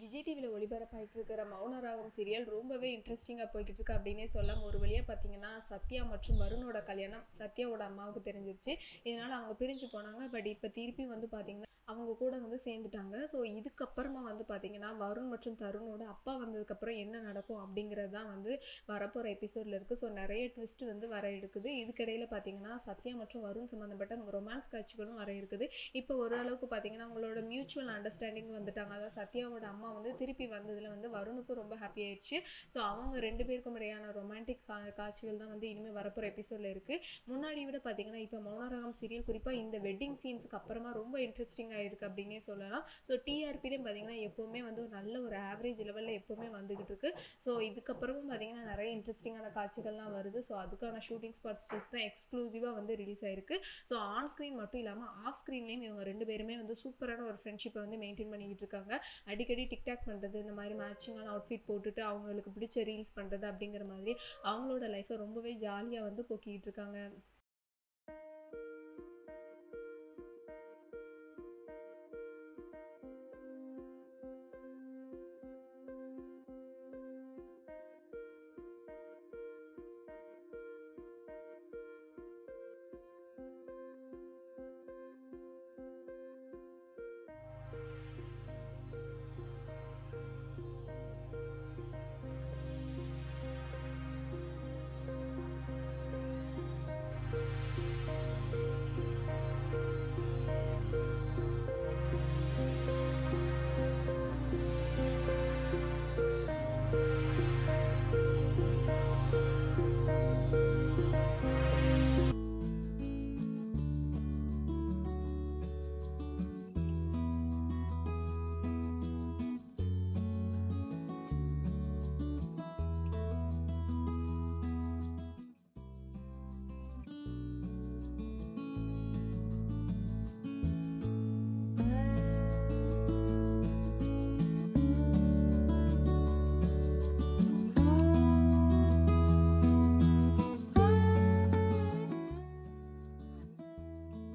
விஜய் டிவியில் ஒளிபரப்பாயிட்டு இருக்கிற மௌனராகம் சீரியல் ரொம்பவே இன்ட்ரெஸ்டிங்காக போய்கிட்டு இருக்கு அப்படின்னே சொல்லலாம் ஒரு வழியாக பார்த்தீங்கன்னா சத்யா மற்றும் வருணோட கல்யாணம் சத்யாவோட அம்மாவுக்கு தெரிஞ்சிருச்சு இதனால் அவங்க பிரிஞ்சு போனாங்க பட் இப்போ திருப்பி வந்து பார்த்தீங்கன்னா அவங்க கூட வந்து சேர்ந்துட்டாங்க ஸோ இதுக்கப்புறமா வந்து பார்த்தீங்கன்னா வருண் மற்றும் தருணோட அப்பா வந்ததுக்கப்புறம் என்ன நடக்கும் அப்படிங்கிறது தான் வந்து வரப்போகிற எபிசோடில் இருக்குது ஸோ நிறைய ட்விஸ்ட் வந்து வர இருக்குது இதுக்கிடையில் பார்த்தீங்கன்னா சத்யா மற்றும் வருண் சம்மந்தப்பட்ட ரொமான்ஸ் காட்சிகளும் வர இருக்குது இப்போ ஓரளவுக்கு பார்த்தீங்கன்னா அவங்களோட மியூச்சுவல் அண்டர்ஸ்டாண்டிங் வந்துட்டாங்க அதாவது சத்யாவோட அம்மா வந்து திருப்பி வந்ததில் வந்து வருணுக்கும் ரொம்ப ஹாப்பி ஆயிடுச்சு ஸோ அவங்க ரெண்டு பேருக்கும் இடையான ரொமான்டிக் கா காட்சிகள் தான் வந்து இனிமேல் வரப்போகிற எபிசோடில் இருக்குது முன்னாடி விட பார்த்தீங்கன்னா இப்போ மௌனராகம் சீரியல் குறிப்பாக இந்த வெட்டிங் சீன்ஸுக்கு அப்புறமா ரொம்ப இன்ட்ரெஸ்டிங்காக இருக்குது அப்படின்னே சொல்லலாம் ஸோ டிஆர்பிலையும் பார்த்தீங்கன்னா எப்போவுமே வந்து ஒரு நல்ல ஒரு ஆவரேஜ் லெவலில் எப்போவுமே வந்துகிட்டு இருக்கு ஸோ இதுக்கப்புறமும் பார்த்தீங்கன்னா நிறைய இன்ட்ரெஸ்டிங்கான காட்சிகள்லாம் வருது ஸோ அதுக்கான ஷூட்டிங் ஸ்பாட் ஸ்டில்ஸ் தான் எக்ஸ்க்ளூசிவாக வந்து ரிலீஸ் ஆயிருக்கு ஸோ ஆன் ஸ்க்ரீன் மட்டும் இல்லாமல் ஆஃப் ஸ்க்ரீன்லேயும் இவங்க ரெண்டு பேருமே வந்து சூப்பரான ஒரு ஃப்ரெண்ட்ஷிப்பை வந்து மெயின்டைன் பண்ணிக்கிட்டு இருக்காங்க அடிக்கடி டிக்டாக் பண்ணுறது இந்த மாதிரி மேட்சிங்கான அவுட்ஃபிட் போட்டுட்டு அவங்களுக்கு பிடிச்ச ரீல்ஸ் பண்ணுறது அப்படிங்கிற மாதிரி அவங்களோட லைஃப்பை ரொம்பவே ஜாலியாக வந்து போக்கிக்கிட்டு இருக்காங்க